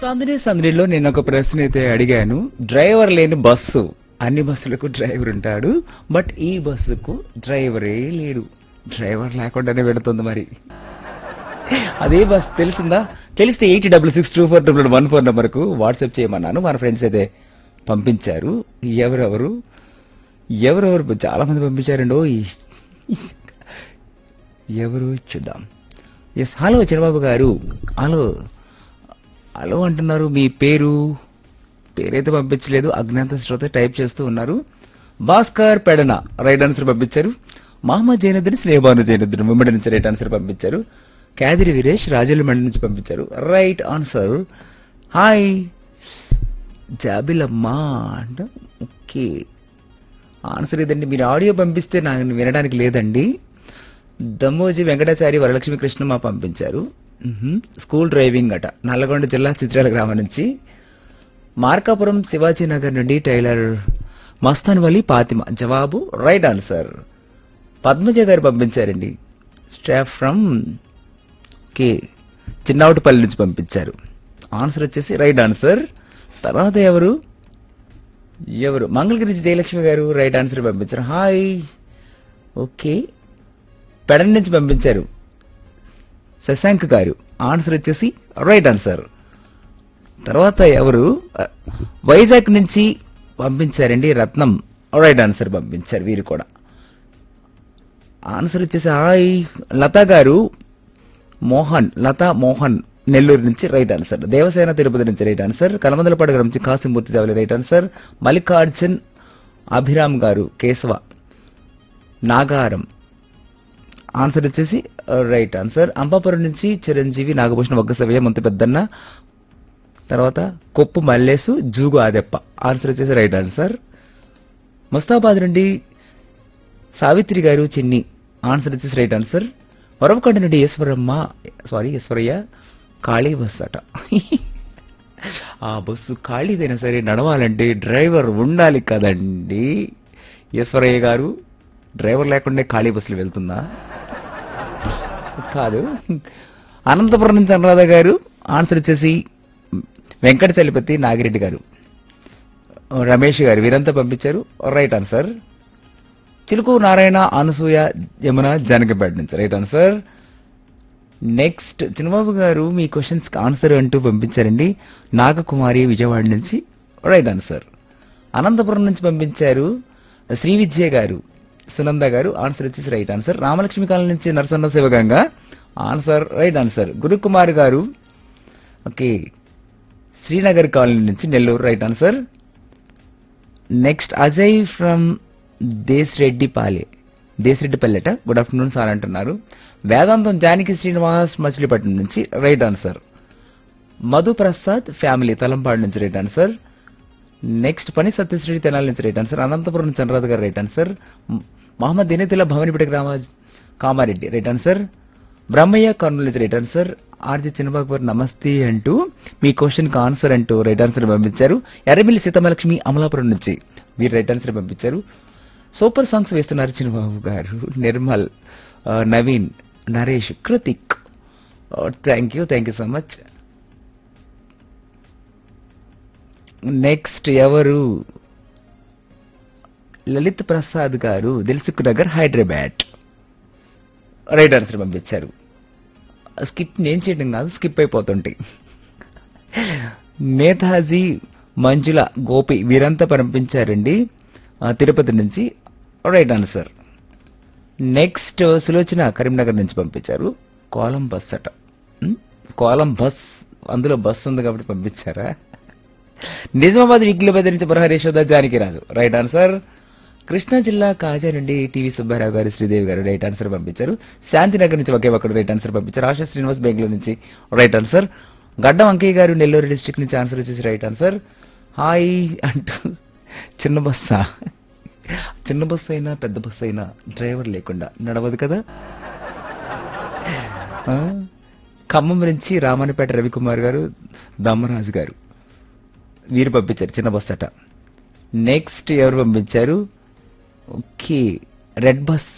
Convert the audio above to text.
సందడి సందడిలో నేను ఒక ప్రశ్న అయితే అడిగాను డ్రైవర్ లేని బస్సు అన్ని బస్సులకు డ్రైవర్ ఉంటాడు బట్ ఈ బస్సుకు డ్రైవరే లేడు డ్రైవర్ లేకుండానే వెళుతుంది మరి అదే బస్ తెలిసిందా తెలిస్తే eighty double six two four double one four నెంబర్కు వాట్సాప్ చేయమన్నాను మన ఫ్రెండ్స్ అయితే పంపించారు ఎవరెవరు ఎవరెవరు చాలా మంది పంపించారండి ఓ ఎవరు చూద్దాం ఎస్ హలో చంద్రబాబు గారు హలో హలో అంటున్నారు మీ పేరు పేరైతే పంపించలేదు అజ్ఞాత శ్రోత టైప్ చేస్తూ ఉన్నారు భాస్కర్ పెడన రైట్ ఆన్సర్ పంపించారు మహమ్మద్ జైనుద్దీన్ స్నేహబాను జైనుద్దీన్ ముమ్మడి నుంచి రైట్ ఆన్సర్ పంపించారు కాదిరి వీరేష్ రాజులమండి నుంచి పంపించారు రైట్ ఆన్సర్ హాయ్ జాబిలమ్మా అంట ఓకే ఆన్సర్ ఇదండి మీరు ఆడియో పంపిస్తే నాకు వినడానికి లేదండి దమ్మోజీ వెంకటాచారి వరలక్ష్మి కృష్ణ మా పంపించారు మ్హూ. స్కూల్ డ్రైవింగ్ అట నల్లగొండ జిల్లా చిత్రాల గ్రామం నుంచి మార్కాపురం శివాజీ నగర్ నుండి టైలర్ మస్తాన్ వలి పాతిమ జవాబు రైట్ ఆన్సర్ పద్మజ గారు పంపించారండి స్టాఫ్ ఫ్రమ్ కే చిన్నవటిపల్లి నుంచి పంపించారు ఆన్సర్ వచ్చేసి రైట్ ఆన్సర్ తర్వాత ఎవరు ఎవరు మంగళగిరి నుంచి జయలక్ష్మి గారు రైట్ ఆన్సర్ పంపించారు హాయ్ ఓకే పెడన్ నుంచి పంపించారు శశాంక్ గారు ఆన్సర్ వచ్చేసి రైట్ ఆన్సర్ తర్వాత ఎవరు అ, వైజాగ్ నుంచి పంపించారండి రత్నం రైట్ ఆన్సర్ పంపించారు వీరు కూడా ఆన్సర్ వచ్చేసి హాయ్ లత గారు మోహన్ లత మోహన్ నెల్లూరు నుంచి రైట్ ఆన్సర్ దేవసేన తిరుపతి నుంచి రైట్ ఆన్సర్ కలమందలపాడు నుంచి కాసింమూర్తి జావలి రైట్ ఆన్సర్ మల్లికార్జున్ అభిరామ్ గారు కేశవ నాగారం ఆన్సర్ వచ్చేసి రైట్ ఆన్సర్ అంబాపురం నుంచి చిరంజీవి నాగభూషణ ఒగ్గసవయ్య ముంత పెద్దన్న తర్వాత కొప్పు మల్లేసు జూగు ఆదెప్ప ఆన్సర్ వచ్చేసి రైట్ ఆన్సర్ ముస్తాబాద్ నుండి సావిత్రి గారు చిన్ని ఆన్సర్ వచ్చేసి రైట్ ఆన్సర్ వరవకొండ నుండి ఈశ్వరమ్మ సారీ ఈశ్వరయ్య ఖాళీ బస్ అట ఆ బస్సు ఖాళీదైనా సరే నడవాలంటే డ్రైవర్ ఉండాలి కదండి ఈశ్వరయ్య గారు డ్రైవర్ లేకుండా ఖాళీ బస్సులు వెళ్తుందా కాదు అనంతపురం నుంచి అనురాధ గారు ఆన్సర్ వచ్చేసి వెంకట చలపతి నాగిరెడ్డి గారు రమేష్ గారు వీరంతా పంపించారు రైట్ ఆన్సర్ చిలుకు నారాయణ అనసూయ యమున జానకిపేట నుంచి రైట్ ఆన్సర్ నెక్స్ట్ చిన్నబాబు గారు మీ క్వశ్చన్స్ ఆన్సర్ అంటూ పంపించారండి నాగకుమారి విజయవాడ నుంచి రైట్ ఆన్సర్ అనంతపురం నుంచి పంపించారు శ్రీ విద్య గారు సునంద గారు ఆన్సర్ వచ్చేసి రైట్ ఆన్సర్ రామలక్ష్మి కాలం నుంచి Narasanna Sivaganga answer right answer Gurukumar గారు ఓకే శ్రీనగర్ కాలనీ నుంచి Nellore right answer next Ajay from Desareddy Pale Desareddy Palleta good afternoon sir అంటున్నారు వేదాంతం జానకి శ్రీనివాస్ మచిలీపట్నం నుంచి right answer Madhu Prasad family Talampadu నుంచి రైట్ ఆన్సర్ నెక్స్ట్ పని సత్యశ్రీ తెనాలి నుంచి రైట్ ఆన్సర్ అనంతపురం నుంచి చంద్రరాజు గారు రైట్ ఆన్సర్ మ్- మహమ్మద్ దినేతిల భవనిపేట గ్రామ కామారెడ్డి రైట్ ఆన్సర్ బ్రహ్మయ్య కర్నూలు నుంచి రైట్ ఆన్సర్ ఆర్జి చిన్నబాబు గారు నమస్తే అంటూ మీ క్వశ్చన్ కి ఆన్సర్ అంటూ రైట్ ఆన్సర్ పంపించారు ఎర్రమిల్లి సీతమలక్ష్మి అమలాపురం నుంచి మీరు రైట్ ఆన్సర్ పంపించారు సూపర్ సాంగ్స్ వేస్తున్నారు చిన్నబాబు గారు నిర్మల్ ఆ, Naveen Naresh Krithik thank you thank you so much next ఎవరు లలిత్ ప్రసాద్ గారు దిల్సుఖ్ నగర్ హైదరాబాద్ రైట్ ఆన్సర్ పంపించారు స్కిప్ నేను చేయడం కాదు స్కిప్ అయిపోతుంటాయి నేతాజీ మంజుల గోపి వీరంతా పంపించారండి ఆ, తిరుపతి నుంచి right answer next Sulochana Karimnagar నుంచి పంపించారు కోలం బస్ అట ఉమ్, కోలం బస్ అందులో బస్ ఉంది కాబట్టి పంపించారా నిజామాబాద్ విగ్లపతి నుంచి పురహరేశ్వర జానకిరాజు రైట్ ఆన్సర్ కృష్ణా జిల్లా కాజా నుండి టీవీ సుబ్బారావు గారు శ్రీదేవి గారు రైట్ ఆన్సర్ పంపించారు శాంతినగర్ నుంచి ఒకే ఒక్కడు రైట్ ఆన్సర్ పంపించారు ఆశా శ్రీనివాస్ బెంగళూరు నుంచి రైట్ ఆన్సర్ గడ్డం అంకయ్య గారు నెల్లూరు డిస్ట్రిక్ట్ నుంచి ఆన్సర్ వచ్చేసి రైట్ ఆన్సర్ హాయ్ అంటూ చిన్న బస్సా చిన్న బస్సు అయినా పెద్ద బస్సు అయినా డ్రైవర్ లేకుండా నడవదు కదా ఆ? ఖమ్మం నుంచి రామన్నపేట రవికుమార్ గారు దమ్మరాజు గారు వీరు పంపించారు చిన్న బస్ అట నెక్స్ట్ ఎవరు పంపించారు ఓకే రెడ్ బస్